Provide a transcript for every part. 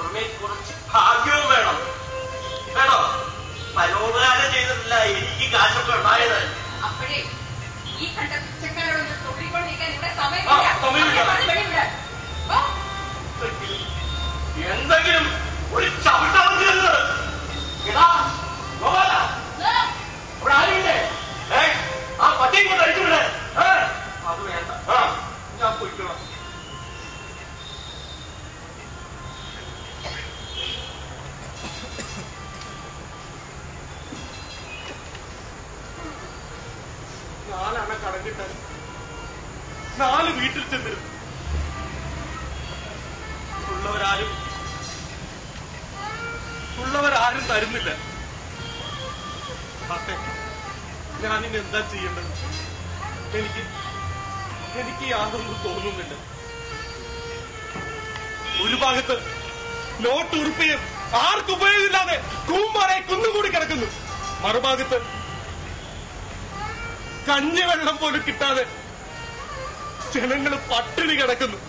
പുറമെ കുറച്ച് ഭാഗ്യവും വേണം വേണോ പരോപകാരം ചെയ്തിട്ടില്ല എനിക്ക് കാശൊക്കെ ഉണ്ടായത് അപ്പോഴേ ഈ കണ്ട പിച്ചക്കാരോടൊന്ന് തൊട്ടിക്കൊണ്ടിരിക്കാൻ ഇവിടെ ആ, സമയമില്ല സമയമില്ല. അവരെ പറഞ്ഞ് വെളിവിടാൻ. ഓ, എന്തെങ്കിലും ഒരു ചവിട്ടാവുന്നത് എടാ ഗോപാല ഏ, ഇവിടെ ആരുമില്ലേ ഏ ആ പട്ടിയും കൊണ്ട് അഴിച്ചുവിടെ ഏ അത് വേണ്ട ആ ഞാൻ പോയിക്കോളാം നാലെണ്ണ കടഞ്ഞിട്ട് നാല് വീട്ടിൽ ചെന്നിരുന്നു ഉള്ളവരാരും ഉള്ളവരാരും തരുന്നില്ല അതെ ഞാനിനി എന്താ ചെയ്യേണ്ടത് എനിക്ക് എനിക്ക് യാതൊന്നും തോന്നുന്നില്ല ഒരു ഭാഗത്ത് നോട്ട് ഉറുപ്പിയും ആർക്കും ഉപയോഗമില്ലാതെ കൂമ്പാറെ കുന്നുകൂടി കിടക്കുന്നു മറുഭാഗത്ത് കഞ്ഞിവെള്ളം പോലും കിട്ടാതെ ജനങ്ങൾ പട്ടിണി കിടക്കുന്നു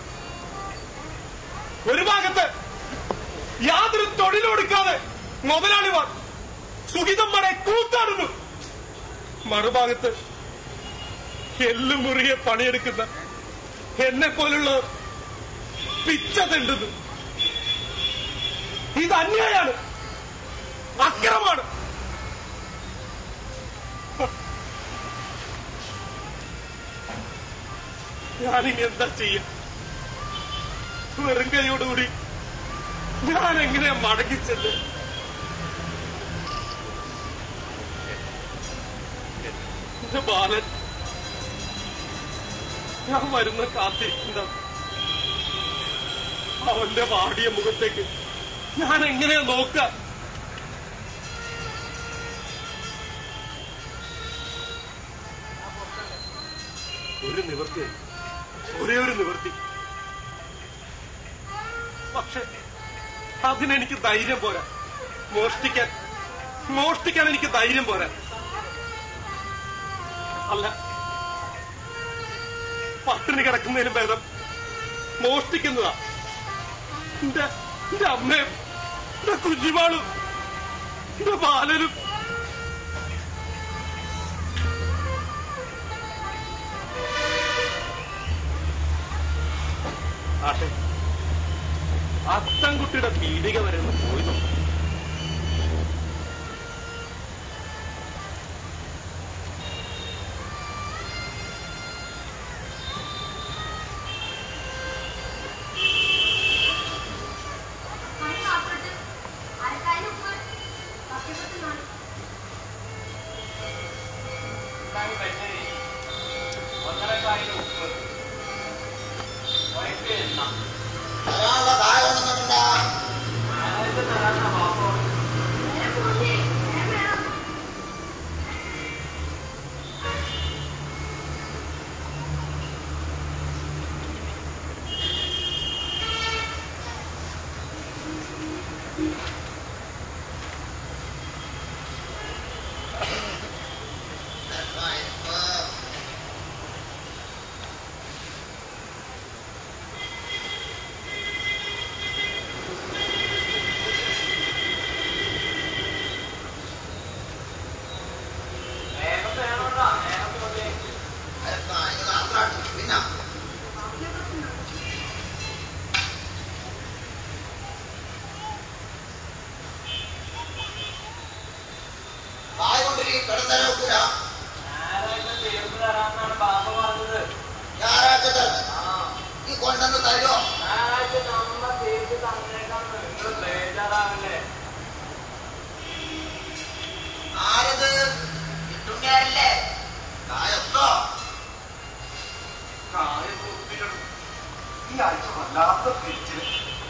ഒരു ഭാഗത്ത് യാതൊരു തൊഴിലൊടുക്കാതെ മുതലാളിമാർ സുഹിതമ്മടെ കൂത്താടുന്നു മറുഭാഗത്ത് എല്ലുമുറിയെ പണിയെടുക്കുന്ന എന്നെ പോലുള്ളവർ പിച്ച തെണ്ടുന്നു ഇത് അന്യായാണ് അക്രമാണ് ഞാനിനി എന്താ ചെയ്യ വെറും കൈയോടുകൂടി ഞാൻ എങ്ങനെ മടങ്ങിച്ചെന്ന് എന്റെ ബാലൻ ഞാൻ വരുന്ന കാത്തിരിക്കുന്ന അവന്റെ വാടിയ മുഖത്തേക്ക് ഞാൻ എങ്ങനെയാ നോക്ക ഒരു നിവൃത്തി ഒരേ ഒരു നിവൃത്തി പക്ഷെ അതിനെനിക്ക് ധൈര്യം പോരാ മോഷ്ടിക്കാൻ മോഷ്ടിക്കാൻ എനിക്ക് ധൈര്യം പോരാ അല്ല പട്ടിണി കിടക്കുന്നതിനും ഭേദം മോഷ്ടിക്കുന്നതാ എന്റെ എന്റെ അമ്മയും എന്റെ കുഞ്ഞിമാളും എന്റെ ബാലനും ആട്ടെ അത്തൻകുട്ടിയുടെ പീഡിക വരെ ഒന്ന് പോയി നോക്കാം. കണി കാപ്പിട്ട് അരക്കാരി ഉപ്പ് കപ്പിപ്പത്ത് നാല് വരാനുള്ള സഹായം ഒന്നുമില്ല നേരം പോയി നേരം വേണം പിന്നെ വായ കൊണ്ടിരി കിടന്നേരം ഒക്കൂല ഞായറാഴ്ച തരണം ഈ കൊണ്ടുവന്ന് തരുമോ ആരത് കിട്ടുന്നല്ലേ കായൊക്കെ ഈ ആഴ്ച വല്ലാത്ത പിരിച്ചില്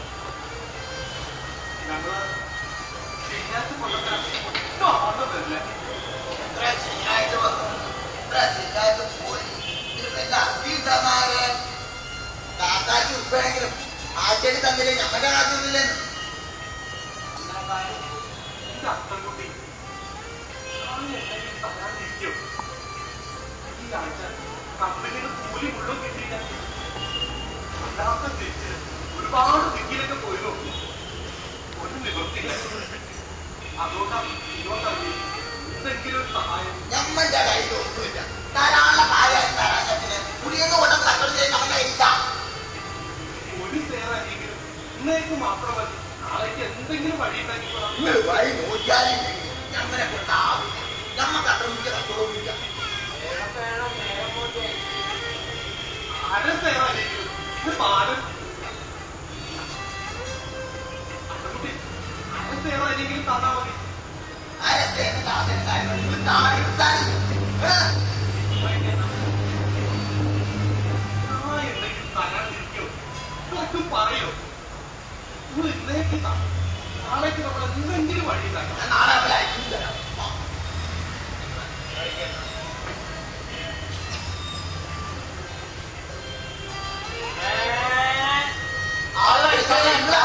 ഞങ്ങള് ശനിയാഴ്ച കൊല്ലത്തിന് ഒട്ടും ആണെന്നില്ല എത്ര ശനിയാഴ്ച വന്നു എത്ര ശനിയാഴ്ച പോയി ഇതിപ്പോ എന്താ അർത്ഥിട്ടാമാരെ കാക്കാക്ക് ഉൾപ്പെടെങ്കിലും ആഴ്ചയിൽ തന്നില്ലേ ഞങ്ങളുടെ കാത്തില്ലെന്ന് എന്റെ അത്തൻകുട്ടി നാളെ എന്തെങ്കിലും തരാനിരിക്കും ഈ ആഴ്ച കമ്പനിയുടെ കൂലി മുഴുവൻ കിട്ടിയില്ല വല്ലാത്ത തിരിച്ചില് ഒരുപാട് ദിക്കിലൊക്കെ പോയി നോക്കി അതുകൊണ്ടാണ് ഇതുകൊണ്ടാണ് എന്തെങ്കിലും ഒരു സഹായം ഞമ്മന്റെ കയ്യിൽ ഒന്നുമില്ല ധാരാളം കാര്യം ധാരാളത്തിന് കുടിയൊക്കെ കൊണ്ടു കച്ചവടം ചെയ്യാൻ നമ്മുടെ കയ്യില്ല ഒരു സേവനെങ്കിലും ഇന്നേക്ക് മാത്രം മതി നാളേക്ക് എന്തെങ്കിലും വഴി ഉണ്ടാക്കിക്കോളാം ഇന്ന് വഴി നോക്കിയാലും ഞമ്മനെ കൊണ്ടാവില്ല ഞമ്മക്ക് അത്ര വലിയ കച്ചവടമൊന്നുമില്ല അര സേവനെങ്കിലും ഇത് പാലും അതുകുട്ടി അര സേവനെങ്കിലും തന്നാ മതി ആരത്തേന് ദാസന് കാര്യം ഒരു നാട് എടുത്താൽ ഉണ്ടെങ്കിൽ തരാതിരിക്കോ ഇതൊക്കെ പറയോ നിങ്ങൾ ഇന്നേക്ക് താ. നാളേക്ക് നമ്മൾ എന്തെങ്കിലും വഴി ഉണ്ടാക്കാം ഞാൻ നാളെ അവരെ അയച്ചു തരാം ആ. ആളുകൾ ഇവിടെ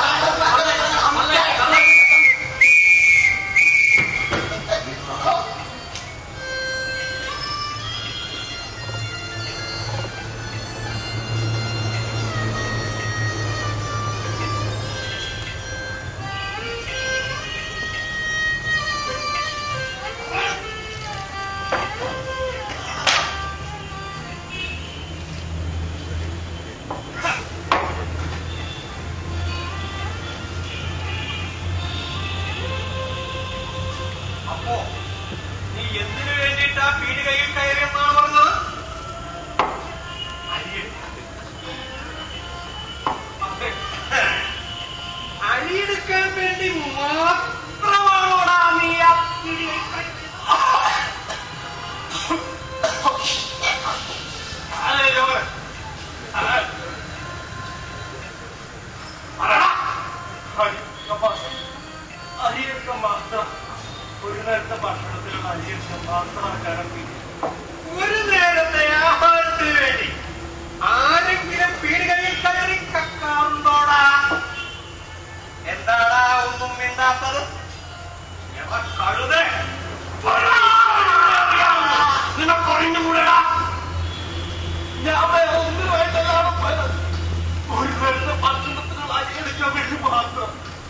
അപ്പോ നീ എന്തിനു വേണ്ടിയിട്ടാ പീടികയിൽ കയറിയെന്നാണ് പറഞ്ഞത് അരിയെടുക്കാൻ. അതെ. അരിയെടുക്കാൻ വേണ്ടി മാത്രമാണോടാ നീ ആ പീടികയിൽ കയറിയത്? അതെ, ജോമോനെ. അതെ. പറടാ. അരിയൊക്കെ മാത്രം. അരിയൊക്കെ മാത്രം ഒരു നേരത്തെ ഭക്ഷണത്തിലുള്ള അരിയൊക്കെ മാത്രം കിടക്കി ഒരു നേരത്തെ ആഹാരത്തിന് വേണ്ടി ആരെങ്കിലും പീടികയിൽ കയറി കക്കാറുണ്ടോടാ എന്താടാ ഒന്നും മിണ്ടാത്തത് എവ കഴുതേ നിനക്കൊഴിഞ്ഞുകൂടെടാ ഞാൻ വേറെ ഒന്നിനുമായിട്ടല്ലാണ് പോയത് ഒരു നേരത്തെ ഭക്ഷണത്തിനുള്ള അരി എടുക്കാൻ വേണ്ടി മാത്രം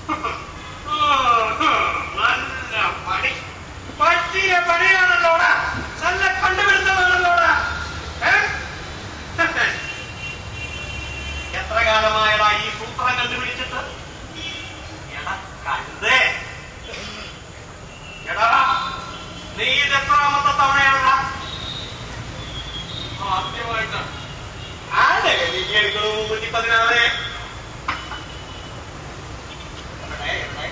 നല്ല പണി പറ്റിയ പണിയാണല്ലോടാ നല്ല കണ്ടുപിടുത്തമാണല്ലോടാ ഏ? എത്ര കാലമായടാ ഈ സൂത്രം കണ്ടുപിടിച്ചിട്ട് എടാ കഴുതേ എടാ നീ ഇത് എത്രാമത്തെ തവണയാണടാ ആദ്യമായിട്ടാണ് ആരെ നീ എടുക്കണു മുന്നൂറ്റി പതിനാറ് എവിടെ, എവിടെ?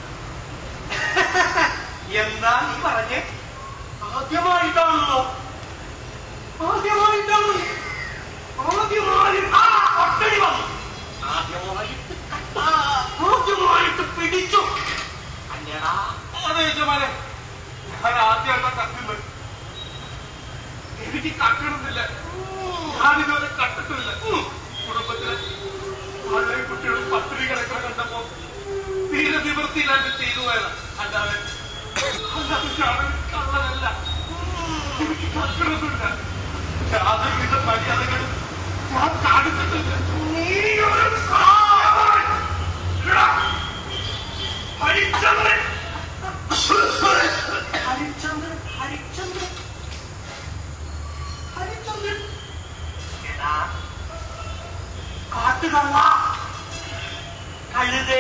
എന്താ നീ പറഞ്ഞേ ആദ്യമായിട്ടാണല്ലോ ആദ്യമായിട്ടാണ് ആദ്യമായി ആ ഒട്ടടി വന്നു ആദ്യമായിട്ട് ആ, ആദ്യമായിട്ട് പിടിച്ചു അല്ലടാ അതെ യജമാനെ ഞാൻ ആദ്യമായിട്ടാ കത്തുന്നത് എനിക്ക് കട്ടണമെന്നില്ല ഞാനിതുവരെ കട്ടിട്ടില്ല കുടുംബത്തിലെ വളരെ കുട്ടികളും പട്ടിണി കിടക്കുന്ന കണ്ടപ്പോ തീരെ നിവൃത്തിയില്ലാണ്ട് ചെയ്തു പോയതാ അല്ലാതെ അല്ലാതെ ഞാൻ കള്ളനല്ല എനിക്ക് കട്ടണമെന്നില്ല യാതൊരുവിധ മര്യാദകളും ഞാൻ കാണിച്ചിട്ടില്ല നീയൊരു സാവൻ! ഇടാ. ഹരിചന്ദ്രൻ ഹരിചന്ദ്രൻ ഹരിചന്ദ്രൻ ഹരിചന്ദ്രൻ എടാ കാട്ടുകള്ള കഴുതേ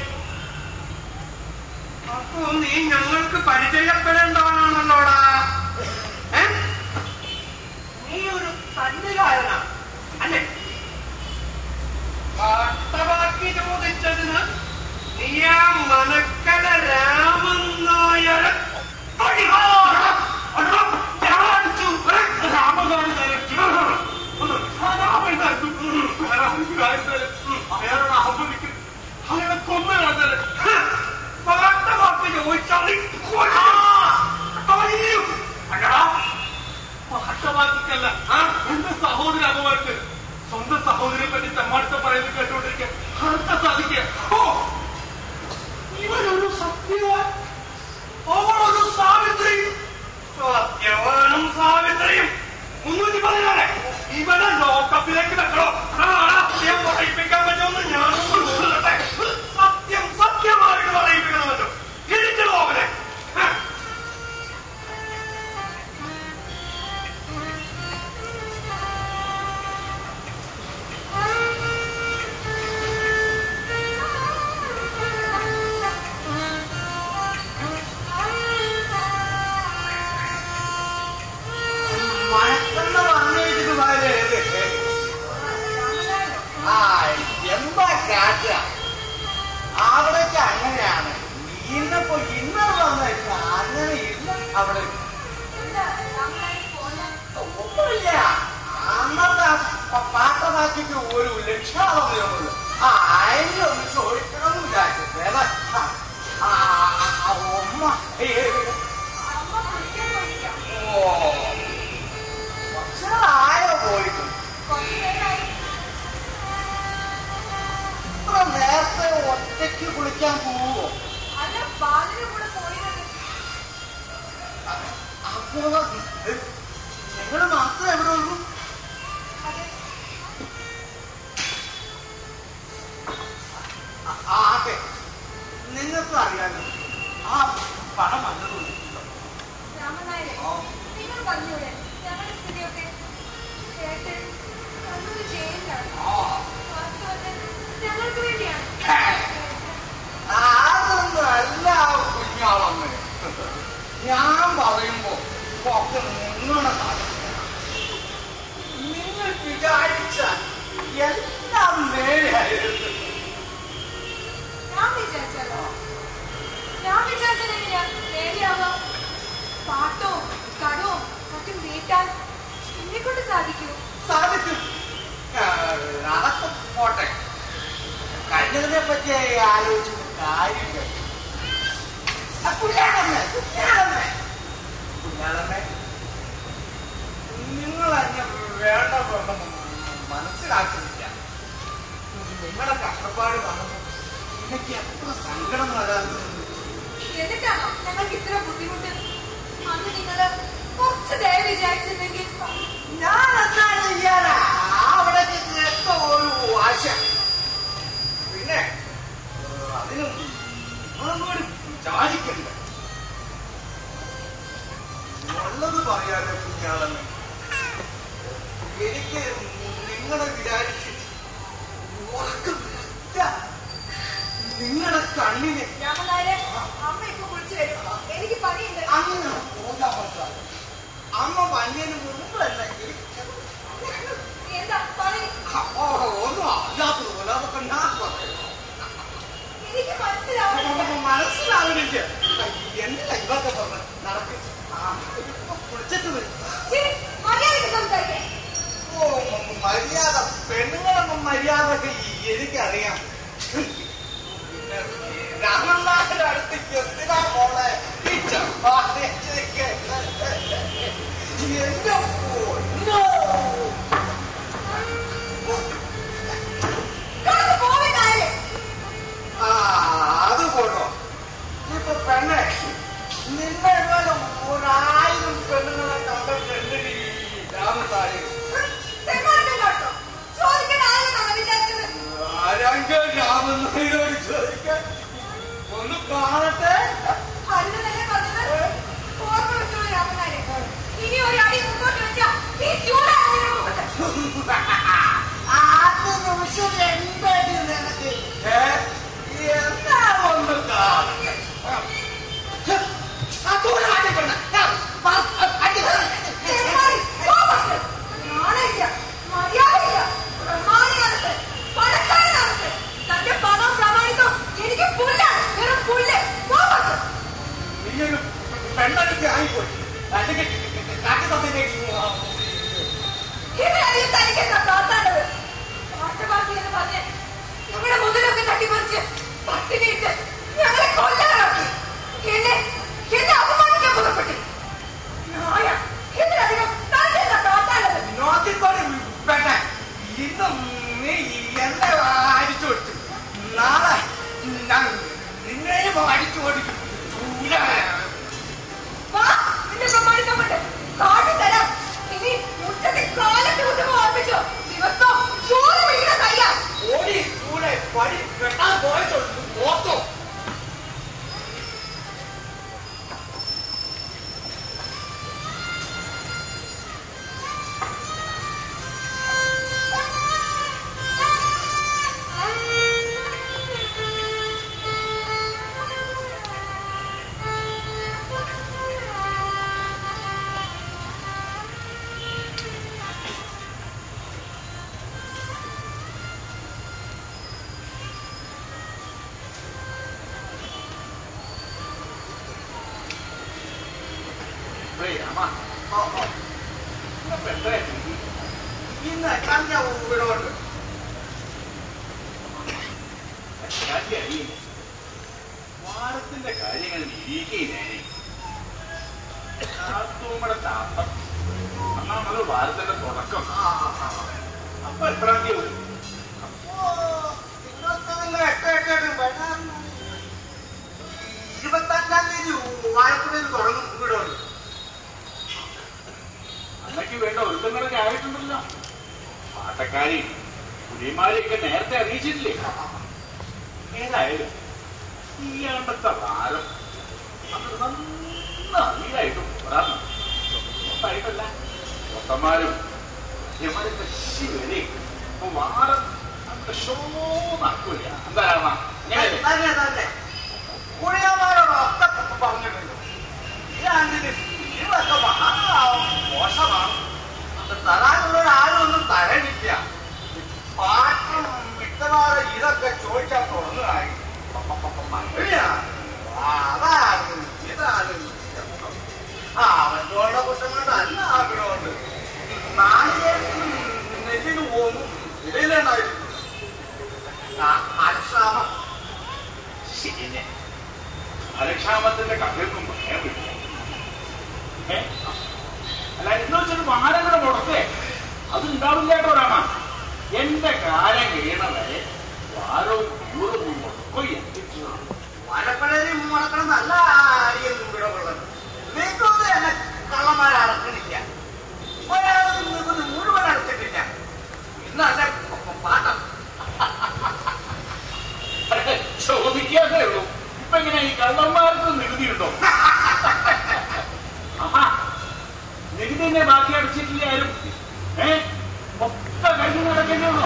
അപ്പോ നീ ഞങ്ങൾക്ക് പരിചയപ്പെടേണ്ടവനാണല്ലോടാ ഏ? നീ ഒരു തല്ലുകാരനാ അല്ലേ പാട്ടവാക്കി ചോദിച്ചതിന് നീ ആ മനക്കല രാമൻ നായർ അയാളുടെ അഹമ്മദിക്ക് അയാളെ കൊന്നു കളഞ്ഞത് പാട്ട വാക്ക് ചോദിച്ചാൽ നീ കൊല്ലും. അല്ലടാ, ഭാഷവാക്കിക്കല്ല എന്റെ സഹോദരി അമ്മമാർക്ക് സ്വന്തം സഹോദരിയെ പറ്റി തെമ്മാടുത്ത പറയുന്നത് കേട്ടുകൊണ്ടിരിക്കുക ആർക്കാ സാധിക്കുക ഓ ഇവനൊരു സത്യവാൻ അവളൊരു സാവിത്രി സത്യവാനും സാവിത്രിയും മുന്നൂറ്റി പതിനാറ് ഇവനെ ലോകപ്പിലേക്ക് വെക്കണോ ആടാ, സത്യം പറയിപ്പിക്കാൻ പറ്റുമെന്ന് ഞാനൊന്ന് നോക്കട്ടെ സത്യം സത്യമായിട്ട് പറയിപ്പിക്കണമല്ലോ ഇരിച്ചു പോകലെ പ- പാട്ടമാക്കിയിട്ട് ഒരു ലക്ഷണമൊന്നുമില്ല ആ അതിനെ ഒന്ന് ചോദിക്കണമെന്ന് വിചാരിച്ചു വേറെ ആ, ആ, ആ, ഉമ്മ ഏ, ഏ, ഏ, അമ്മ കുളിക്കാൻ പോയിരിക്കാം ഓ കുറച്ച് ആയോ പോയിട്ട് കുറച്ചു നേരമായി ഇത്ര നേരത്തെ ഒറ്റയ്ക്ക് കുളിക്കാൻ പോവോ അല്ല ബാലിന്റെ കൂടെ പോയിരുന്നത് അപ്പോ നിങ്ങൾ മാത്രമേ എവിടെ ഉള്ളൂ അതെ ആ, ആട്ടെ നിങ്ങൾക്ക് അറിയാലോ ആ പണം വന്നതുണ്ട് രാമനായരെ നിങ്ങൾ പറഞ്ഞൂടെ ഞങ്ങളുടെ സ്ഥിതിയൊക്കെ കേട്ട് നല്ലൊരു ജയിലിലാണ് വാസ്തവത്തിൽ ഞങ്ങൾക്ക് വേണ്ടിയാണ് അതൊന്നും അല്ല കുഞ്ഞാളമ്മ ഞാൻ പറയുമ്പോ ഒക്കെ നിങ്ങളുടെ താല്പര്യം നിങ്ങൾ വിചാരിച്ച എല്ലാം നേരെയായിരുന്നു ഞാൻ വിചാരിച്ചല്ലോ ഞാൻ വിചാരിച്ചത് എങ്ങനെയാ നേടിയാവാം പാട്ടവും കടവും മറ്റും വീട്ടാൻ എന്നെ കൊണ്ട് സാധിക്കൂ സാധിക്കും ആ, അതൊക്കെ പോട്ടെ കഴിഞ്ഞതിനെ പറ്റി ആലോചിച്ചിട്ട് കാര്യമില്ല ആ, കുഞ്ഞാളമ്മേ, കുഞ്ഞാളമ്മേ. കുഞ്ഞാളമ്മേ, നിങ്ങൾ എന്നെ വേണ്ട വേണ്ട മനസ്സിലാക്കുന്നില്ല നിങ്ങളുടെ കഷ്ടപ്പാട് കാണുമ്പോൾ എനിക്ക് എത്ര സങ്കടം വരാറുണ്ട് എന്നിട്ടാണോ ഞങ്ങൾക്ക് ഇത്ര ബുദ്ധിമുട്ട് അന്ന് നിങ്ങള് കുറച്ച് ദയ വിചാരിച്ചിരുന്നെങ്കിൽ ഞാൻ എന്താ ചെയ്യാനാ അവിടേക്ക് എന്തോ ഒരു ആശ പിന്നെ ഏഹ്, അതിനും നിങ്ങളൊന്നും ഒരു വിചാരിക്കണ്ട ഉള്ളത് പറയാതെ കുഞ്ഞാളെന്ന് എനിക്ക് നിങ്ങളെ വിചാരിച്ച് ഉറക്കമില്ല നിങ്ങളുടെ കണ്ണിന് രാമനായരെ അമ്മ ഇപ്പൊ കുളിച്ചു വരും എനിക്ക് പണിയുണ്ട് അങ്ങനെ പോകാൻ പറ്റാതെ അമ്മ വന്നതിന് മുമ്പ് തന്നെ എനിക്ക് എന്താ പണി ഓ, ഒന്നും അറിയാത്തതുപോലെ അതൊക്കെ ഞാൻ പറയും. എനിക്ക് മനസ്സിലാവുന്നില്ല നമുക്ക് മനസ്സിലാവുന്നില്ല എന്തിനാ ഇതൊക്കെ പറഞ്ഞ് നടക്ക് ആ, ഇപ്പൊ കുളിച്ചിട്ട് വരും ശരി, മര്യാദയ്ക്ക് സംസാരിക്കേ ഓ മ- മര്യാദ പെണ്ണുങ്ങളൊന്നും മര്യാദക്ക് എനിക്കറിയാം പിന്നെ രാമനാഥന്റെ അടുത്തേക്ക് എന്തിനാ മോളെ ഈ ചപ്പാത്തിയൊക്കെ എന്റെ പൊന്നോ കടന്നു പോവില്ലായേ ആ, അത് പോട്ടോ ഇപ്പൊ പെണ്ണെ നിന്നെ എങ്ങാനും ഒരായിരം പെണ്ണുങ്ങളെ കണ്ടിട്ടുണ്ട് ഈ രാമത്താഴ് തെങ്ങോട്ടും കേട്ടോ ചോദിക്കാൻ ആരെന്നാണ് വിചാരിച്ചത് ആരാങ്ക രാമനായരോട് ചോദിക്കാൻ ഒന്ന് കാണട്ടെ അന്ന് തന്നെ പറഞ്ഞത് ഓർമ്മ വെച്ചോളൂ രാമനായരെ ഇനി ഒരു അടി മുമ്പോട്ട് വെച്ചാ ഈ ചൂടാണ് മുഖത്ത് ആദ്യ നിമിഷം എന്തായി നിനക്ക് ഏ? എന്താ ഒന്ന് കാണട്ടെ ആ ദൂരെ മാറ്റി പെണ്ണെ. ഞാൻ പ- അടി തെമ്മാടി, കോപത്ത്, നാണമില്ല, മര്യാദയില്ല, പ്രമാണിയാണത്, പണക്കാരനാണത്. തന്റെ പണം പ്രമാണിക്കും എനിക്ക് പുല്ലാണ് വെറും പുല്ല് കോപത്ത്. നീയൊരു പെണ്ണടിക്ക് ആയിപ്പോയി അല്ലെങ്കിൽ കാട്ടി തന്നിലേക്ക് ഇതിനറിയും തനിക്കെന്താ കാത്താണ്ടത് പാട്ടുപാട്ടി എന്ന് പറഞ്ഞ് ഞങ്ങളുടെ മുതലൊക്കെ തട്ടിപ്പറിച്ച് പട്ടിണിയിട്ട് ഞങ്ങളെ കൊല്ലാറാക്കി എന്നെ എന്നെ അപമാനിക്കാൻ പുറപ്പെട്ടു നായ ഇതിനധികം തനിക്കെന്താ കാത്താണ്ടത് നോക്കിക്കോളി പെണ്ണെ ഇന്നും നീ എന്നെ അടിച്ചു കൊടുത്തു നാളെ ഞാൻ നിന്നെയും അടിച്ചു കൊടുക്കും ചൂല വാ നിന്നെ പ്രമാണിക്കപ്പെട്ട് കാട്ടി തരാം ഇനി മുറ്റത്തെ കാലത്ത് കുത്തുമ്പോ ഓർമ്മിച്ചോ ദിവസവും ചോറ് പിടിക്കുന്ന കയ്യാ ഓടി ചൂടെ പടി വെട്ടാൻ പോയിട്ടുള്ളൂ ഓർത്തോ ഏയ് അമ്മ ഓ ഓ ഇപ്പൊ എന്താ ചെയ്തത്? ഇന്ന് എട്ടാം തീയതി വീടുകൊണ്ട് എട്ടാന്റെ അറിയില്ല വാരത്തിന്റെ കാര്യങ്ങൾ നിരീക്കുകയാണ് കാർത്തൂമ്മയുടെ താത്തം ഒന്നാമത് വാരത്തിന്റെ തുടക്കം അപ്പൊ എത്രാം തീയതി വരും ഇരുപത്തഞ്ചാം തീയതി വാഴപ്പുഴയിൽ തുടങ്ങും വീടുകൊണ്ട് അന്നയ്ക്ക് വേണ്ട ഒരുക്കങ്ങളൊക്കെ ആയിട്ടുണ്ടല്ലോ പാട്ടക്കാരി കുടിമാരെയൊക്കെ നേരത്തെ അറിയിച്ചിട്ടില്ലേ ഏതായാലും ഈ ആണ്ടത്തെ വാരം അത് നന്നായിട്ട് പോരാന്ന് ഉറപ്പായിട്ടല്ല മൊത്തന്മാരും യമാരൊക്കെ ശിവരെ ഇപ്പൊ വാരം അത്ര ഷോ നടക്കൂല എന്താ കാരണം ഞാൻ തന്നെ തന്നെ കുഴിയന്മാരോടൊക്കെ പറഞ്ഞിട്ടുണ്ട് ഇതാണ്ടിന് ഇതൊക്കെ മഹാ മോശമാണ് അത് തരാനുള്ള ആരും ഒന്നും തരണില്ല പാട്ടും മിക്കവാറും ഇതൊക്കെ ചോദിച്ചാൽ തുറന്നതായി അതാണ് ഇതാണ് ആ അവൻ്റെ കുറ്റം കൊണ്ട് അല്ല ആഗ്രഹമുണ്ട് നാളികേരത്തിനും നെല്ലിന് പോകും ഇടയിലുണ്ടായിരുന്നു അക്ഷാമം ശരിയെന്നെ അലക്ഷാമത്തിന്റെ കഥയൊന്നും പറയാൻ പറ്റില്ല ഏ? അല്ല എന്ന് വെച്ചൊരു വാരങ്ങളുടെ മുടക്കേ അത് ഉണ്ടാവില്ല കേട്ടോ രാമ എന്റെ കാലം കഴിയണ വരെ വാരവും കൂറവും മുടക്കോ എത്തിച്ചു വരപ്പഴരി മുടക്കണം നല്ല ആരെയും വിടവുള്ളത് നിങ്ങൾക്കൊന്നും എന്നെ കള്ളന്മാരെ അടക്കണില്ല ഒരാളും നിങ്ങൾക്ക് മുഴുവൻ അടച്ചിട്ടില്ല ഇന്നല്ല പാട്ടം ചോദിക്കാതെ ഉള്ളൂ ഇപ്പൊ ഇങ്ങനെ ഈ കള്ളന്മാർക്ക് നികുതി ഉണ്ടോ ആഹാ നികുതി തന്നെ ബാക്കി അടച്ചിട്ടില്ല ആരും ഏ ഒക്കെ കഴിഞ്ഞ് നടക്കേണ്ടി ഉണ്ടോ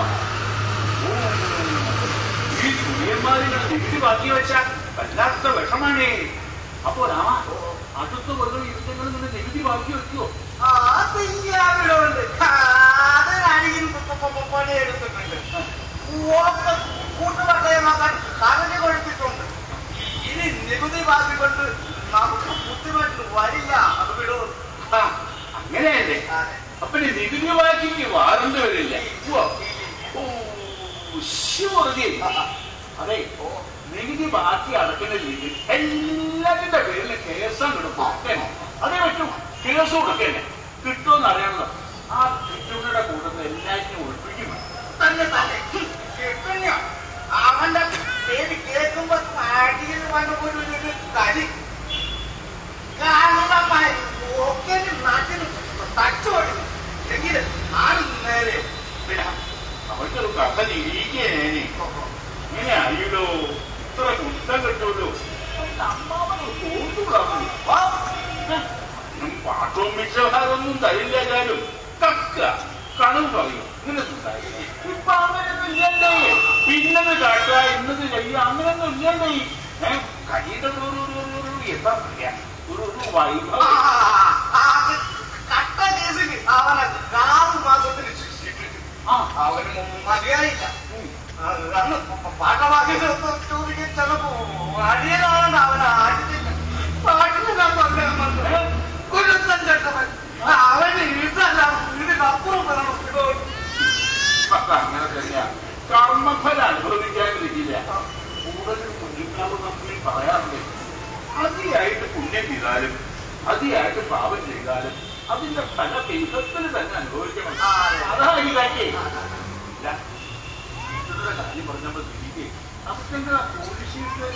ഈ സൂര്യന്മാരിങ്ങനെ നികുതി ബാക്കി വെച്ചാൽ വല്ലാത്ത വിഷമാണേ അപ്പോ രാമ അടുത്ത വെറുതെ യുദ്ധങ്ങൾ നിന്ന് നികുതി ബാക്കി വെക്കുവോ ആ തിങ്കാവിലുണ്ട് അതിനടിയും പണിയെടുത്തിട്ടുണ്ട് ഒക്കെ കൂട്ടുപട്ടയമാക്കാൻ കറഞ്ഞു കൊഴുത്തിട്ടുണ്ട് ഇനി നികുതി ബാധി കൊണ്ട് നമുക്ക് ബുദ്ധിമുട്ട് വരില്ല അത് വിടൂ ആ, അങ്ങനെയല്ലേ അപ്പൊ ഈ നികുതി ബാക്കിക്ക് വാറണ്ട് വരില്ല ഉവ്വ. ഓ ശിവറുതി അതെ നികുതി ബാക്കി അടക്കുന്നില്ലെങ്കിൽ എല്ലാത്തിന്റെ പേരിൽ കേസാണ് കൊടുക്കും അതേ പറ്റും കേസ് കൊടുക്കന്നെ കിട്ടുമെന്ന് അറിയണല്ലോ ആ കിട്ടുന്നയുടെ കൂട്ടത്തിൽ എല്ലാറ്റിനും ഒഴിപ്പിക്കും തന്നെ തന്നെ കിട്ടുന്ന അവന്റെ പേര് കേൾക്കുമ്പോ കാട്ടിയിൽ വന്ന ഒരു ഒരു കരി കാണുന്നമായി ഒക്കെ നാട്ടിന് തച്ചു കൊടുക്കും എങ്കിൽ ആര് നേരെ പിന്നെ അവർക്കൊരു കഥ നിരീക്കേനെ ഇങ്ങനെ അറിയല്ലോ ഇത്ര കുറ്റം കിട്ടുമല്ലോ അമ്മാവന് തോന്നുകൂടാ പാട്ടവും മിശ്രഹാരമൊന്നും തരില്ല കാര്യം കക്ക കണവ് പറയും ഇങ്ങനത്തെ ഉണ്ടായില്ലേ? ഇപ്പൊ അങ്ങനെയൊന്നും ഇല്ലല്ലേ പിന്നത് കാട്ടുക ഇന്നത് ചെയ്യുക അങ്ങനെയൊന്നും ഇല്ലല്ലേ ഏഹ് കൈയുടെ ഒരു ഒരു- ഒരു- ഒരു- ഒരു എന്താ പറയാ ഒരു ഒരു ആ, വൈഭവം ആ, അത് കട്ട കേസിന് അവനെ ആറ് മാസത്തിന് ശിക്ഷിച്ചിട്ട് ആ അവന് മതിയായില്ല അന്ന് പാട്ടവാക്കിയൊക്കെ ചോദിക്കാൻ ചിലപ്പോ അടിയനാണ് അവനെ ആടിച്ചില്ല പാട്ടിനെല്ലാം പറഞ്ഞു കുരുത്തൻ ചെട്ടവൻ അവന് ഇതല്ല ഇതിനപ്പുറം വരണം ഇതോട് അപ്പൊ അങ്ങനെ തന്നെയാ കർമ്മഫലം അനുഭവിക്കാതിരിക്കില്ല കൂടുതൽ കുഞ്ഞിക്കാവ് തമ്മിൽ പറയാറുണ്ട് അതിയായിട്ട് പുണ്യം ചെയ്താലും അതിയായിട്ട് പാപം ചെയ്താലും അതിന്റെ ഫല ബിംബത്തിൽ തന്നെ അനുഭവിക്കണം ആ. അതാ ഇതാക്കേ ഇല്ല. ഇവരുടെ കാര്യം പറഞ്ഞപ്പോ തിരികെ നമുക്കെന്താ പോലീസിന്റെ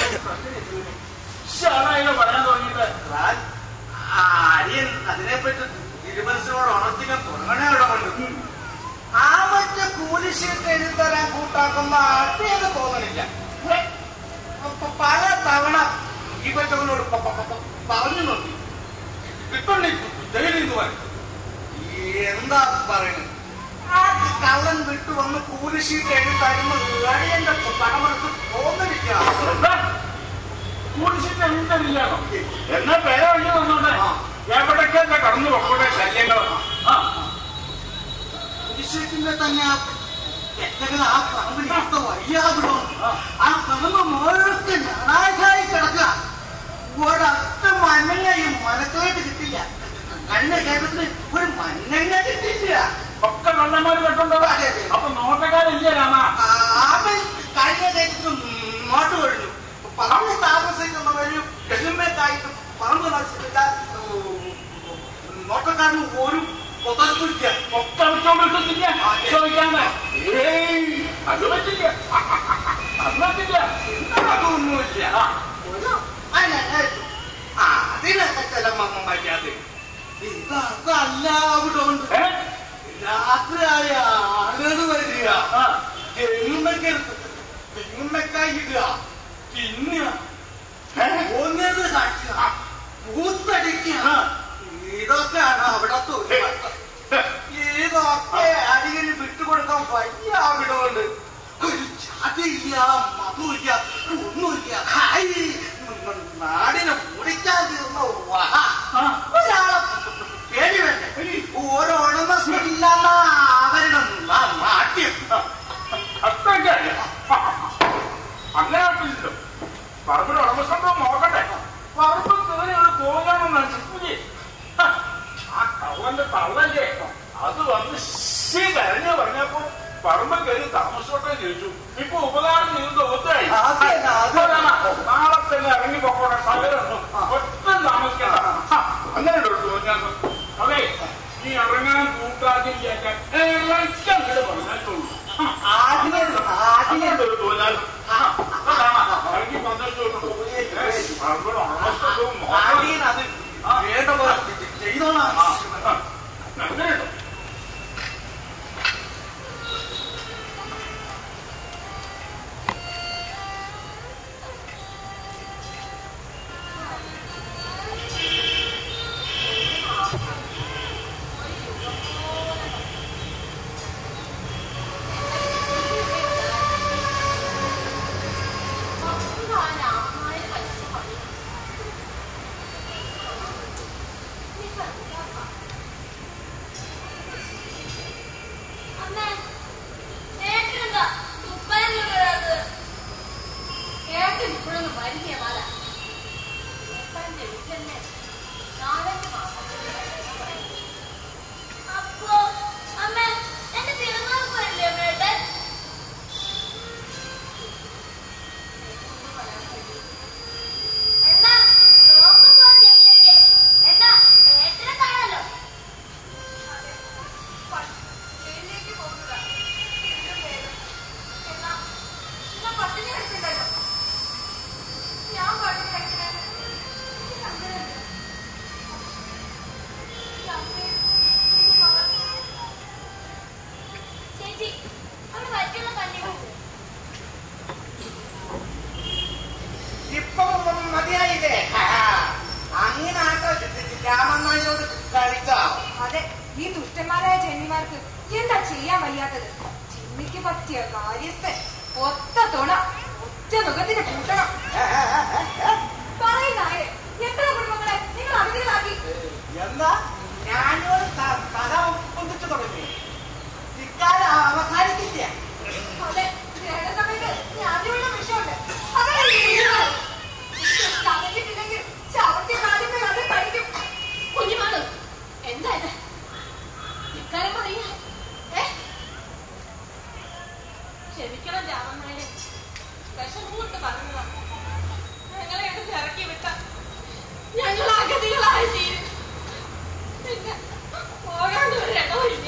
ശാലായോ പറയാൻ തുടങ്ങിയിട്ട് ഞാൻ ആ അടിയൻ അതിനെപ്പറ്റി തിരുമനസിനോട് ഉണർത്തിക്കാൻ തുടങ്ങണേ ഇവിടെ കൊണ്ട് ആ മറ്റേ കൂലിശീട്ട് എഴുതി തരാൻ കൂട്ടാക്കുമ്പോ അടിയത് തോന്നണില്ല അപ്പൊ പല തവണ ഈ പറ്റവനോട് പ- പ- പ- പറഞ്ഞു നോക്കി കിട്ടണ്ടേ ജയിലിൽ നിന്ന് പോയി എന്താ പറയുന്നത് ആ കള്ളൻ വിട്ടു വന്ന് കൂലിശീട്ട് എഴുതി തരുമ്പോ അടിയന്റെ പടമനസ് തോന്നണില്ല പോലീസിന്റെ എന്തരില്ലാണോ എന്നാ പേര വഴി വന്നോട്ടെ ആ. എവിടേക്കല്ല കടന്നു പൊക്കോട്ടെ ശല്യങ്ങൾ ആ കുരിശേറ്റിന്റെ തന്നെ ആ എത്തകത ആ പറമ്പിൽ ഇഷ്ട വയ്യാതിടോ ആ പറമ്പ് മുഴുവൻ ഞാനായി കിടക്കുക ഒരൊറ്റ മഞ്ഞയും മനസ്സിലായിട്ട് കിട്ടില്ല കഴിഞ്ഞ കേരളത്തിൽ ഒരു മഞ്ഞ കിട്ടിയില്ല ഒക്കെ വെള്ളം അതൊന്നുമില്ല അതിനെ ആ അതിനൊക്കെ ചില മര്യാദ ഇതല്ല അവിടെ ഉണ്ട് ഏ? രാത്രിയായ ആളുകൾ വരിക ആ. തെങ്ങുമ്മക്ക് തെങ്ങുമ്മക്കായി ഇടുക തിന്നുക ഏ? ഒന്നത് കാട്ടുക പൂത്തടിക്കുക ആ. ഇതൊക്കെയാണ് അവിടത്തെ ഒരു വട്ടം. ഇതൊക്കെ അടിയിൽ വിട്ടുകൊടുക്കാൻ വയ്യ അവിടെ കൊണ്ട് ഒരു ജാതിയില്ല മതമില്ല ഒന്നുമില്ല ഹായ് നാടിനെ മുടിക്കാൻ തീർന്ന വഹ ആ. ഒരാളെ പേടി വേണ്ടേ ഓരോ ഉടമസ്ഥയില്ലാത്ത അവരുടെ നാ- നാട്യം അത്രയ്ക്ക് അങ്ങനെ ആക്കില്ലല്ലോ പറമ്പിൽ ഉടമസ്ഥം നോക്കട്ടെ പറമ്പ് കയറി ഒരു കോഞ്ഞാണ് നശിപ്പില്ലേ ആ കള്ളന്റെ തള്ളല്ലേ അത് വന്ന് ശി കരഞ്ഞു പറഞ്ഞപ്പോ പറമ്പ് കയറി താമസോട്ടെ ചോദിച്ചു ഇപ്പൊ ഉപകാരം ചെയ്ത് ഒത്തായി അതെ, അതെ. നാളെ തന്നെ ഇറങ്ങി പോക്കോട്ടെ സകലൊന്നും ഒറ്റ താമസിക്കണ്ട ആ, അങ്ങനെ ഒരു തോന്നാൻ അതെ ഈ ഇറങ്ങാൻ കൂട്ടാക്കില്ലാക്കാൻ എല്ലാം അങ്ങോട്ട് പറഞ്ഞാലുള്ളൂ ആദ്യം ആദ്യം അങ്ങനെ ഒരു തോന്നാൽ ആ, അതാണ്. ഇറങ്ങി വന്നിട്ട് പറമ്പിൽ ഉടമസ്ഥവും ആദ്യം അത് വേണ്ട പോലെ ചെയ്തോളാം അങ്ങനെയുണ്ടോ അപ്പോ അമ്മ എന്റെ പിറന്നാൾ പോയല്ലേ അമ്മയുടെ എന്നാ നോക്കുമ്പോ ശരിയിലേക്ക് എന്നാ ഏട്ടനെ കാണാലോ ശരിയിലേക്ക് പോകുക എന്നാ എന്നാ പട്ടിണി കഴിക്കണ്ടല്ലോ ഞാൻ പട്ടിണി കഴിക്കണേ എനിക്ക് സങ്കടമുണ്ട് ഈ അമ്മയും ഈ മകനും. ചേച്ചി അവിടെ വറ്റിയുള്ള കഞ്ഞി കൊടുക്കും ഇപ്പൊ മതിയായില്ലേ ആ, അങ്ങനെ ആട്ടോ രാമനായോട് കളിച്ച അതെ ഈ ദുഷ്ടന്മാരായ ജന്മിമാർക്ക് എന്താ ചെയ്യാൻ വയ്യാത്തത് ചിമ്മിക്ക് പറ്റിയ കാര്യസ്ഥൻ ഒത്ത തുണ ഒറ്റ മുഖത്തിന് കൂട്ടണം പറയുന്നായേ എത്ര കുടുംബങ്ങളെ നിങ്ങൾ അതിഥികളാക്കി എന്താ ഞാനോട് ത- തല പൊന്തിച്ചു തുടങ്ങി ഇക്കാലം അവസാനിക്കില്ല അതെ ഗ്രഹണ സമയത്ത് ഞാനുള്ള വിഷയമുണ്ട് അതല്ലേ ഈ വിഷയം? ചവച്ചിട്ടില്ലെങ്കിൽ ചവിട്ടി കാലിന്മേ അത് കഴിക്കും കുഞ്ഞുമാള് എന്താ ഇത് ഇക്കാര്യം പറയാ ഏ ക്ഷമിക്കണം രാമനായരെ വിഷമം കൊണ്ട് പറഞ്ഞതാ ഞങ്ങളെ എടുത്ത് ഇറക്കി വിട്ട ഞങ്ങൾ അഗതികളായി തീരും പിന്നെ പോകാണ്ട് ഒരു ഇടമില്ല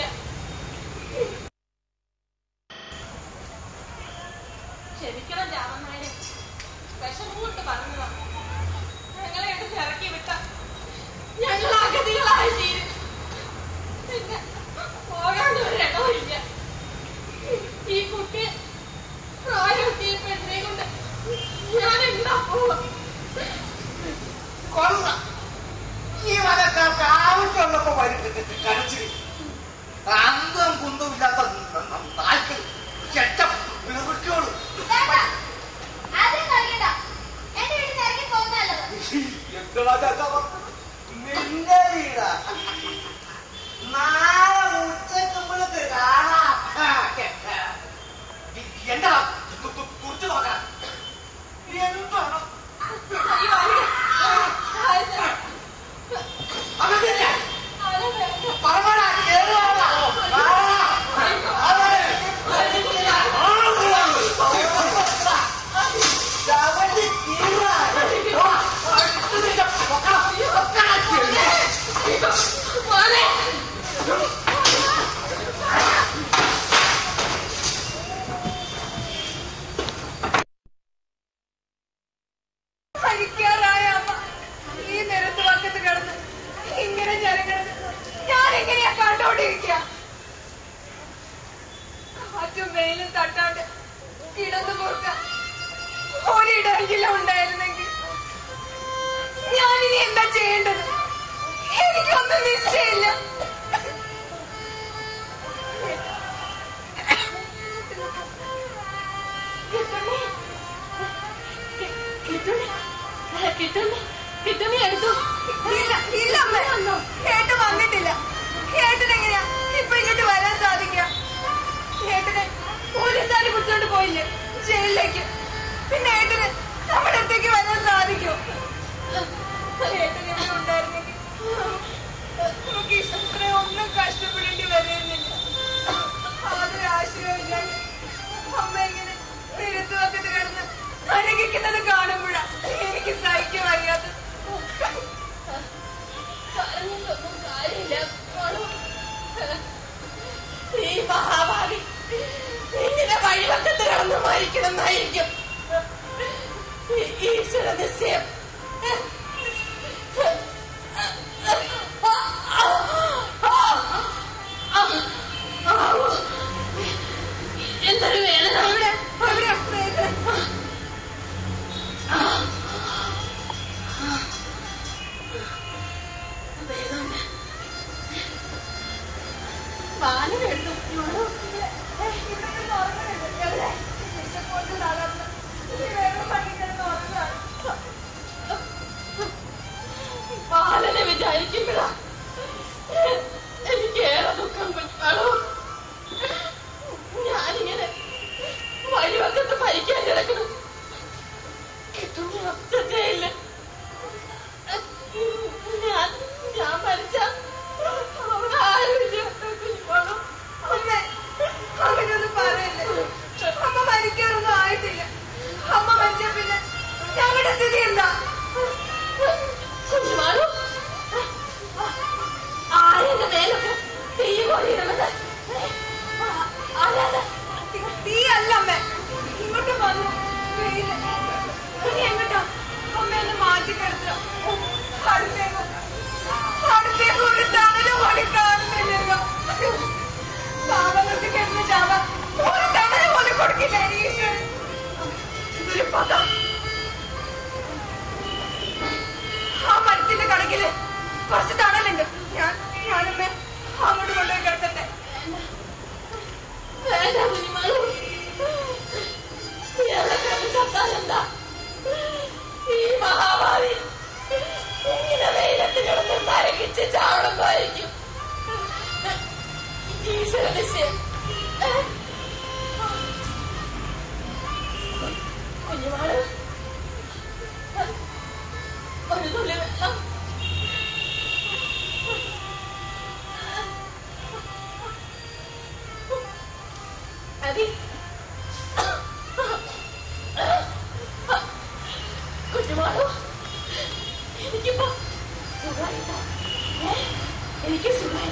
ക്ഷമിക്കണം രാമനായരെ വിഷമം കൊണ്ട് പറഞ്ഞതാ ഞങ്ങളെ എടുത്ത് ഇറക്കി വിട്ട ഞങ്ങൾ അഗതികളായി തീരും പിന്നെ പോകാണ്ട് ഒരു ഇടമില്ല ഈ കുട്ടിയെ പ്രായമെത്തിയ പെണ്ണിനെ കൊണ്ട് ഞാൻ എന്താ പോവാ കൊള്ള ഈ വനക്കാർക്ക് ആവശ്യമുള്ളപ്പോ വരും കരച്ചിരി അന്തം കുന്തമില്ലാത്ത നായ്ക്കൾ ചെറ്റം വിളിക്കോളൂ ആദ്യം കളിക്കണ്ട എന്റെ വീട്ടിൽ നിന്ന് ഇറങ്ങി പോകുന്നല്ലോ എന്താ ചാച്ചാ പറഞ്ഞത്? നിന്റെ വീടാ നാളെ ഉച്ചക്കുമ്പോഴൊക്കെ കാണാം ആ, കെ- എന്താ തു- തു- തുറച്ചു നോക്കാം എന്താണ് അതൊക്കെ പറവടാ കേറുവാടാ ചവണ്ടി കീറാ ചെയ്യേണ്ടത് എനിക്കൊന്നും നിശ്ചയില്ല ഇല്ല ഇല്ല അമ്മ ഏട്ടൻ വന്നിട്ടില്ല ഏട്ടൻ എങ്ങനെയാ ഇപ്പൊ ഇങ്ങോട്ട് വരാൻ സാധിക്കുക ഏട്ടനെ പോലീസുകാരെ പിടിച്ചോണ്ട് പോയില്ലേ ജയിലിലേക്ക് പിന്നെ ഏട്ടന് നമ്മുടെ അടുത്തേക്ക് വരാൻ സാധിക്കോ ഏട്ടൻ ഇവിടെ ഉണ്ടായിരുന്നെങ്കിൽ നമുക്ക് ഇത്ര ഒന്നും കഷ്ടപ്പെടേണ്ടി വരുന്നില്ല അതൊരു ആശ്രയമില്ലാണ്ട് അമ്മ ഇങ്ങനെ നിരത്തുവക്കത്ത് കിടന്ന് നരകിക്കുന്നത് കാണുമ്പോഴാ എനിക്ക് സഹിക്കാൻ വയ്യാത്തത് പറഞ്ഞിട്ടൊന്നും കാര്യമില്ല മോളു. ഈ മഹാഭാവി ഇങ്ങനെ വഴിവക്കത്ത് കിടന്ന് മരിക്കണമെന്നായിരിക്കും ഈ- ഈശ്വര നിശ്ചയം എന്തൊരു വേദന എവിടെ എവിടെയാ ഏട്ടൻ? വേദന ബാലനെടുത്തു ഇവിടെ ഇവിടെ കിടന്ന് ഉറങ്ങുന്നുണ്ട്. എവിടെ? വിശപ്പോട്ട് തളർന്ന് ഈ വെള്ളം പണി കിടന്ന് ഉറങ്ങുകയാണ്. ബാലനെ വിചാരിക്കുമ്പോഴാ എനിക്ക് ഏറെ ദുഃഖം പറ്റുള്ളൂ ഞാനിങ്ങനെ വഴിവക്കത്ത് മരിക്കാൻ കിടക്കണം കിട്ടുന്ന അവസ്ഥയില്ല ഞാൻ ഞാൻ മരിച്ച അവിടെ ആരുമില്ല കുഞ്ഞുമോളും അമ്മേ, അങ്ങനെയൊന്നും പറയല്ലേ. അമ്മ മരിക്കാനൊന്നും ആയിട്ടില്ല. അമ്മ മരിച്ച പിന്നെ ഞങ്ങളുടെ സ്ഥിതി എന്താ കുഞ്ഞുമാളും ആരെന്റെ മേലൊക്കെ തീ കൊള്ളിയിടുന്നത് ആരാണ് തീ അല്ല അമ്മേ ഇങ്ങോട്ട് വന്നു വെയില് ഇനി എങ്ങോട്ടാ അമ്മ ഒന്ന് മാറ്റി കിടത്തുക അടുത്തേക്ക് അടുത്തേക്ക് ഒരു തണല് പോലും കാണുന്നില്ലല്ലോ പാവങ്ങൾക്ക് കിടന്ന് ചാവാൻ ഒരു തണല് പോലും കൊടുക്കില്ല ഈശ്വരൻ ഇതൊരു പക ആ മരത്തിന്റെ കടക്കില് കുറച്ച് തണലുണ്ട് ഞാൻ ഞാനമ്മേ അങ്ങോട്ട് കൊണ്ടുപോയി കിടത്തട്ടെ വേണ്ട കുഞ്ഞുമാളും എവിടെ കിടന്ന് ചത്താലെന്താ ഈ മഹാഭാവി ഇങ്ങനെ വെയിലത്ത് കിടന്ന് നരകിച്ച് ചാവണമെന്നായിരിക്കും ഈശ്വര നിശ്ചയം കുഞ്ഞുമാള് ഒരു തുള്ളി വെള്ളം അതി കുഞ്ഞുമാളോ എനിക്കിപ്പോ സുഖമായിട്ടോ ഏ? എനിക്ക് സുഖമായി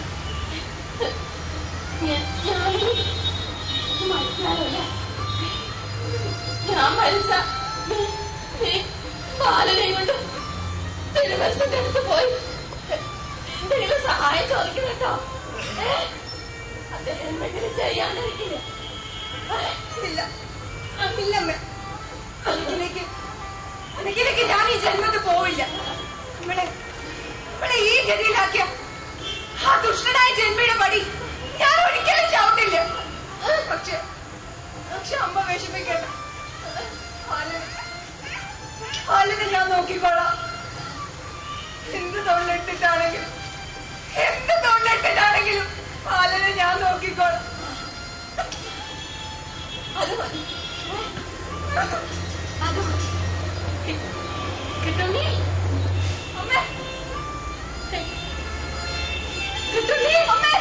ഞാൻ ഞാനും മരിക്കാനല്ലേ ഞാൻ മരിച്ച ബാലനെയും കൊണ്ട് തിരുവനന്തപുരത്തിന്റെ അടുത്ത് പോയി എന്തെങ്കിലും സഹായം ചോദിക്കും കേട്ടോ ഏ? അദ്ദേഹം എന്തെങ്കിലും ചെയ്യാനിരിക്കില്ല ഇല്ല ഇല്ലമ്മേ അനക്കിലേക്ക് അനക്കിലേക്ക് ഞാൻ ഈ ജന്മത്തിൽ പോവില്ല നമ്മളെ നമ്മളെ ഈ ഗതിയിലാക്കിയ ആ ദുഷ്ടനായ ജന്മിയുടെ പടി ഞാൻ ഒരിക്കലും ചവിട്ടില്ല പക്ഷെ പക്ഷെ അമ്മ വിഷമിക്കണ്ട പാലനെ പാലനെ ഞാൻ നോക്കിക്കോളാം എന്ത് തൊഴിലിട്ടിട്ടാണെങ്കിലും എന്ത് തൊഴിലിട്ടിട്ടാണെങ്കിലും പാലനെ ഞാൻ നോക്കിക്കോളാം അത് മതി അത് മതി കി- കിട്ടുണ്ണി അമ്മേ കിട്ടുണ്ണി അമ്മേ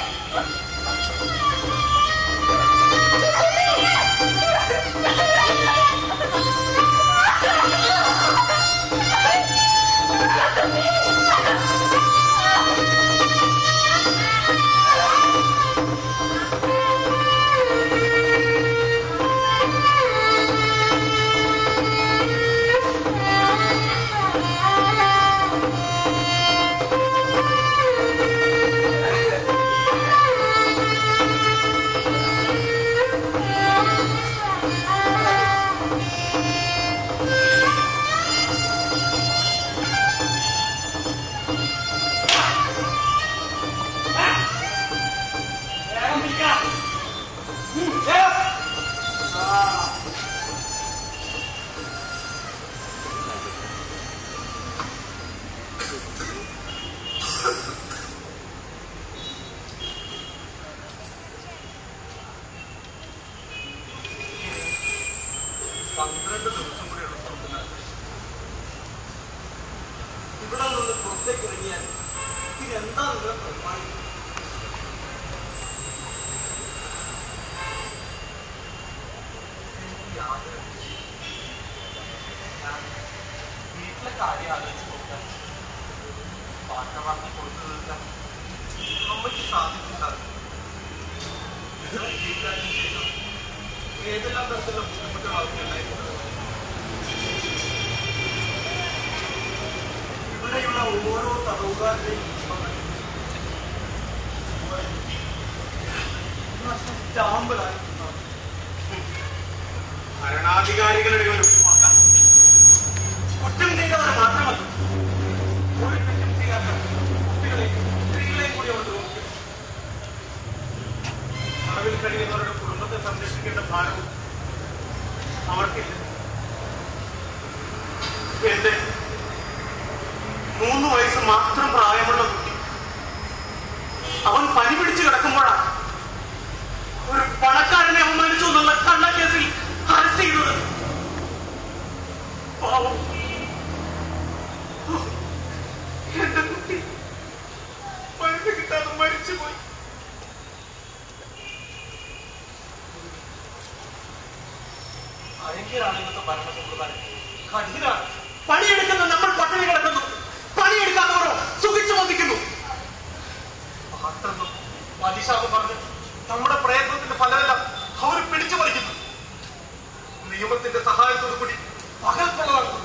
ആ പന്ത്രണ്ട് ദിവസം കൂടെയുള്ള പുറത്തുനാൾ ഇവിടെ നിന്ന് പുറത്തേക്ക് ഇറങ്ങിയാൽ ഇതെന്താ നിങ്ങളുടെ പരിപാടി എനിക്ക് യാതൊരു ഞാൻ വീട്ടിലെ കാര്യം ആലോചിച്ച് നോക്കാൻ പാട്ടമാക്കി കൊടുത്തു തീർക്കാൻ അമ്മയ്ക്ക് സാധിക്കുന്നുണ്ടാകും നിങ്ങളെ ജീവിക്കാനും ശേഷം ഏതെല്ലാം തരത്തിലുള്ള ബുദ്ധിമുട്ടുകളാവും ഉണ്ടായിട്ടുള്ളത് ഇവിടെയുള്ള ഓരോ തടവുകാരുടെയും കുടുംബങ്ങൾ സ്റ്റാമ്പുകളായി ഭരണാധികാരികളുടെ ഒരു പക. കുറ്റം ചെയ്തവർ മാത്രമല്ല ഒരു കുറ്റം ചെയ്യാത്ത കുട്ടികളെയും സ്ത്രീകളെയും കൂടി അവർ നോക്കും തടവിൽ കഴിയുന്നവരുടെ കുടുംബത്തെ സംരക്ഷിക്കേണ്ട ഭാരവും അവർക്കില്ല എന്റെ മൂന്ന് വയസ്സ് മാത്രം പ്രായമുള്ള കുട്ടി അവൻ പനി പിടിച്ച് കിടക്കുമ്പോഴാണ് ഒരു പണക്കാരനെ അവമാനിച്ചു എന്നുള്ള കള്ളക്കേസിൽ അറസ്റ്റ് ചെയ്തത് പാവം എന്റെ കുട്ടി മരുന്ന് കിട്ടാതെ മരിച്ചുപോയി ഭയങ്കരാണ് ഇന്നത്തെ ഭരണ സമ്പ്രദായം കഠിനാണ് പണിയെടുക്കുന്ന നമ്മൾ പട്ടിണി കിടക്കുന്നു പണിയെടുക്കാത്തവരോ സുഖിച്ചു വന്നിക്കുന്നു പാട്ടെന്നും പലിശാന്നും പറഞ്ഞ് നമ്മുടെ പ്രയത്നത്തിന്റെ ഫലമെല്ലാം അവർ പിടിച്ചു പറിക്കുന്നു നിയമത്തിന്റെ സഹായത്തോടു കൂടി പകൽക്കൊള്ള നടത്തുന്നു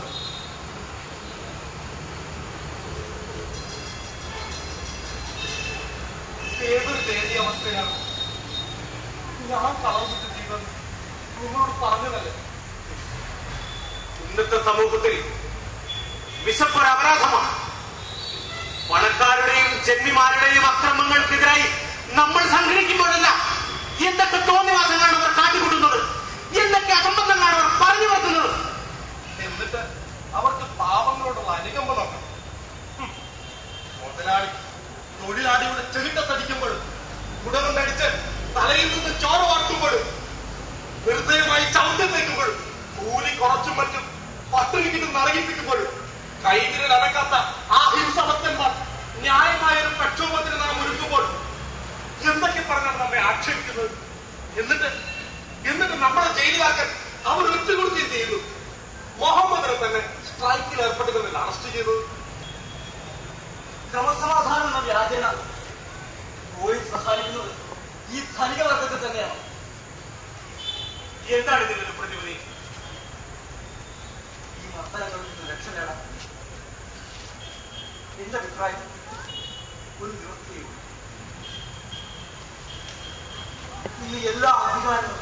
ഏതൊരു ദയനീയ അവസ്ഥയാണ് ഞാൻ കളവുകുത്തി ചെയ്തത് നിങ്ങളോട് പറഞ്ഞതല്ലേ ഇന്നത്തെ സമൂഹത്തിൽ വിശപ്പൊരു അപരാധമാണ് പണക്കാരുടെയും ജന്മിമാരുടെയും അക്രമങ്ങൾക്കെതിരായി നമ്മൾ സംഘടിക്കുമ്പോഴല്ല എന്തൊക്കെ തോന്നിവാസങ്ങളാണ് അവർ കാട്ടിക്കൂട്ടുന്നത് എന്തൊക്കെ അസംബന്ധങ്ങളാണ് അവർ പറഞ്ഞു വെക്കുന്നത് എന്നിട്ട് അവർക്ക് പാവങ്ങളോടുള്ള അനുകമ്പ നോക്കണം ഹും. മുതലാളി തൊഴിലാളിയുടെ ചെവിട്ടത്തടിക്കുമ്പോഴും കുടകൊണ്ടടിച്ച് തലയിൽ നിന്ന് ചോര വാർക്കുമ്പോഴും ഹൃദയമായി ചവിട്ടം വെക്കുമ്പോഴും കൂലി കുറച്ചും മറ്റും പട്ടിണിക്കിട്ട് നരകിപ്പിക്കുമ്പോഴും കൈവിരൽ അടക്കാത്ത ആ ഹിംസമത്തന്മാർ ന്യായമായ ഒരു പ്രക്ഷോഭത്തിന് നാം ഒരുക്കുമ്പോൾ എന്തൊക്കെ പറഞ്ഞാണ് നമ്മെ ആക്ഷേപിക്കുന്നത് എന്നിട്ട് എന്നിട്ട് നമ്മളെ ജയിലിലാക്കാൻ അവർ ഒറ്റുകൊടുക്കുകയും ചെയ്യുന്നു മുഹമ്മദിനെ തന്നെ സ്ട്രൈക്കിൽ ഏർപ്പെട്ടതിൽ അറസ്റ്റ് ചെയ്തത് ക്രമസമാധാനം എന്ന വ്യാജന പോയി സഹായിക്കുന്നത് ഈ ധനിക വർഗത്തിൽ തന്നെയാണ് എന്താണ് ഇതിന്റെ പ്രതിവിധി ഈ മർദ്ദനങ്ങളിൽ നിന്ന് രക്ഷ നേടാൻ എന്റെ അഭിപ്രായം ഒരു നിവൃത്തിയുള്ളൂ ഇന്ന് എല്ലാ അധികാരങ്ങളും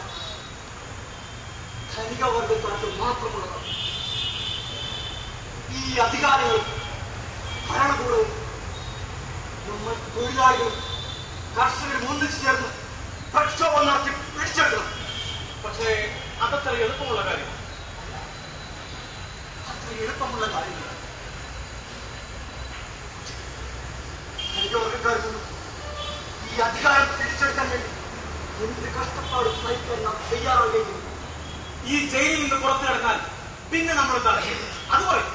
ധനിക വർഗക്കാർക്ക് മാത്രമുള്ളതാണ് ഈ അധികാരികളും ഭരണകൂടവും നമ്മൾ തൊഴിലാളികളും കർഷകരും ഒന്നിച്ചു ചേർന്ന് പ്രക്ഷോഭം നടത്തി പിടിച്ചെടുക്കണം പക്ഷേ അതത്ര എളുപ്പമുള്ള കാര്യം അത്ര എളുപ്പമുള്ള കാര്യമില്ല ധനികവർഗക്കാരിൽ നിന്നും ഈ അധികാരം തിരിച്ചെടുക്കാൻ വേണ്ടി എന്ത് കഷ്ടപ്പാട് സഹിക്കാൻ നാം തയ്യാറാവുകയും ചെയ്യും. ഈ ജയിലിൽ നിന്ന് പുറത്തു കിടന്നാൽ പിന്നെ നമ്മൾ എന്താണ് അതുപോലെ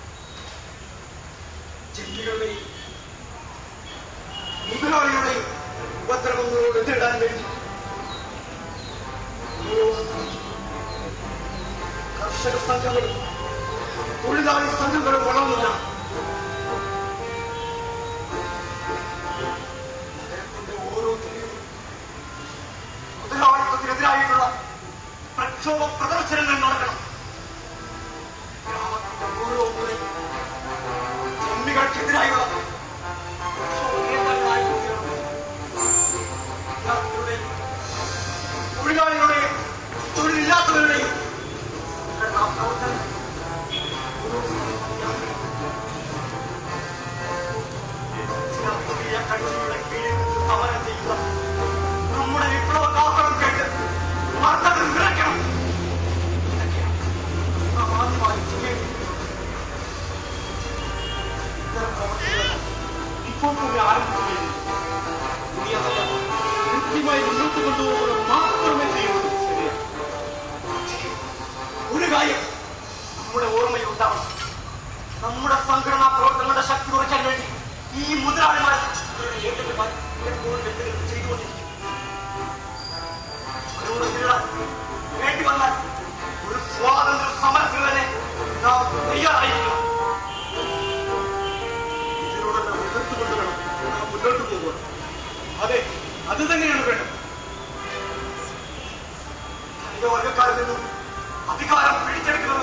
ജന്മികളുടെയും മുതലാളികളുടെയും ഉപദ്രവങ്ങളോട് എതിരിടാൻ വേണ്ടി ഓരോ സ്ഥലത്തും കർഷക സംഘങ്ങളും തൊഴിലാളി സംഘങ്ങളും വളർന്നില്ല നഗരത്തിന്റെ ഓരോ തെരുവിലും മുതലാളിത്തത്തിനെതിരായിട്ടുള്ള പ്രക്ഷോഭ പ്രദർശനങ്ങൾ നടക്കണം ഗ്രാമത്തിന്റെ ഓരോ മുറിയും ജന്മികൾക്കെതിരായുള്ള പ്രക്ഷോഭ കേന്ദ്രങ്ങളായി തീർന്നു. വിദ്യാർത്ഥികളുടെയും തൊഴിലാളികളുടെയും തൊഴിലില്ലാത്തവരുടെയും സംഘടനാ പ്രവർത്തനം ഓരോ സ്ഥലത്തും ചില പുതിയ കണ്ണിയുടെ കീഴിൽ നിന്ന് സമരം ചെയ്യുക നമ്മുടെ വിപ്ലവ കാഹളം കേട്ട് വാർത്തകൾ നിറയ്ക്കണം ഇതൊക്കെയാണ് ഉണ്ടാവണം നമ്മുടെ സംഘടനാ പ്രവർത്തനങ്ങളുടെ ശക്തി കുറയ്ക്കാൻ വേണ്ടി ഈ മുതലാളിമാർ ഇവരുടെ ഏജന്റുമാർ എപ്പോഴും എന്തെങ്കിലും ചെയ്തുകൊണ്ടിരിക്കും അതുകൊണ്ട് വേണ്ടി വന്നാൽ ഒരു സ്വാതന്ത്ര്യ സമരത്തിന് തന്നെ നാം തയ്യാറായിരിക്കണം ഇതിനോടെല്ലാം എതിർത്തുകൊണ്ട് വേണം നാം മുന്നോട്ട് പോകുക അതെ അത് തന്നെയാണ് വേണ്ടത് തന്റെ വർഗക്കാരിൽ നിന്നും അധികാരം പിടിച്ചെടുക്കുന്നത്